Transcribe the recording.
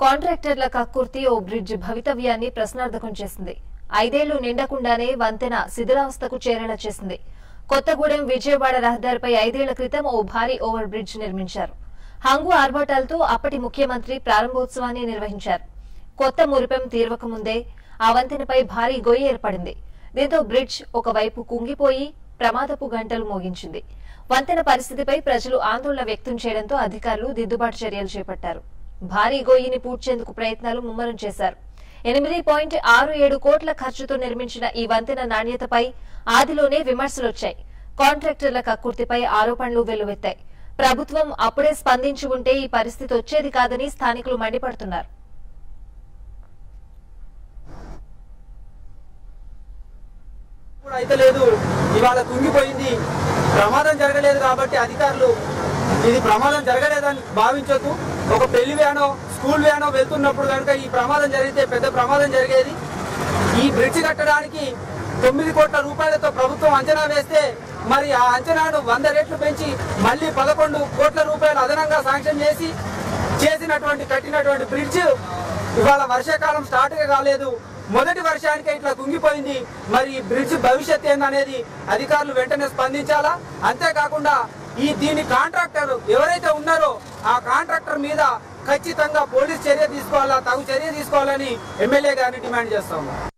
కాంట్రాక్టర్ల కక్కుర్తి ఓ బ్రిడ్జ్ భవితవ్యాన్ని ప్రశ్నార్థకం చేసింది ఐదేళ్లు నిండకుండానే వంతెన శిథిలావస్థకు చేరేలా చేసింది కొత్తగూడెం విజయవాడ రహదారిపై ఐదేళ్ల క్రితం ఓ భారీ ఓవర్ బ్రిడ్జ్ నిర్మించారు హంగు ఆర్భాటాలతో అప్పటి ముఖ్యమంత్రి ప్రారంభోత్సవాన్ని నిర్వహించారు కొత్త మురిపెం తీరవక ముందే ఆ వంతెనపై భారీ గొయ్యి ఏర్పడింది దీంతో బ్రిడ్జ్ ఒకవైపు కుంగిపోయి ప్రమాదపు గంటలు మోగించింది వంతెన పరిస్థితిపై ప్రజలు ఆందోళన వ్యక్తం చేయడంతో అధికారులు దిద్దుబాటు చర్యలు చేపట్టారు భారీ గొయ్యిని పూడ్చేందుకు ప్రయత్నాలు ముమ్మరం చేశారు ఎనిమిది పాయింట్ ఆరు ఏడు కోట్ల ఖర్చుతో నిర్మించిన ఈ వంతెన నాణ్యతపై ఆదిలోనే విమర్శలొచ్చాయి కాంట్రాక్టర్ల కక్కుర్తిపై ఆరోపణలు వెల్లువెత్తాయి ప్రభుత్వం అప్పుడే స్పందించి ఉంటే ఈ పరిస్థితి వచ్చేది కాదని స్థానికులు మండిపడుతున్నారు కూడా అయితే లేదు ఇవాళ కుంగిపోయింది ప్రమాదం జరగలేదు కాబట్టి అధికారులు ఇది ప్రమాదం జరగలేదని భావించొద్దు ఒక పెళ్లి వ్యానో స్కూల్ వ్యానో వెళ్తున్నప్పుడు కనుక ఈ ప్రమాదం జరిగితే పెద్ద ప్రమాదం జరిగేది ఈ బ్రిడ్జ్ కట్టడానికి తొమ్మిది కోట్ల రూపాయలతో ప్రభుత్వం అంచనా వేస్తే మరి ఆ అంచనాను వంద రెట్లు పెంచి మళ్ళీ పదకొండు కోట్ల రూపాయలు అదనంగా శాంక్షన్ చేసి చేసినటువంటి కట్టినటువంటి బ్రిడ్జ్ ఇవాళ వర్షాకాలం స్టార్ట్ కాలేదు మొదటి వర్షానికే ఇట్లా కుంగిపోయింది మరి ఈ బ్రిడ్జ్ భవిష్యత్ ఏందనేది అధికారులు వెంటనే స్పందించాలా అంతేకాకుండా ఈ దీని కాంట్రాక్టర్ ఎవరైతే ఉన్నారో ఆ కాంట్రాక్టర్ మీద ఖచ్చితంగా పోలీస్ చర్య తీసుకోవాలా తగు చర్య తీసుకోవాలని ఎమ్మెల్యే గారిని డిమాండ్ చేస్తాము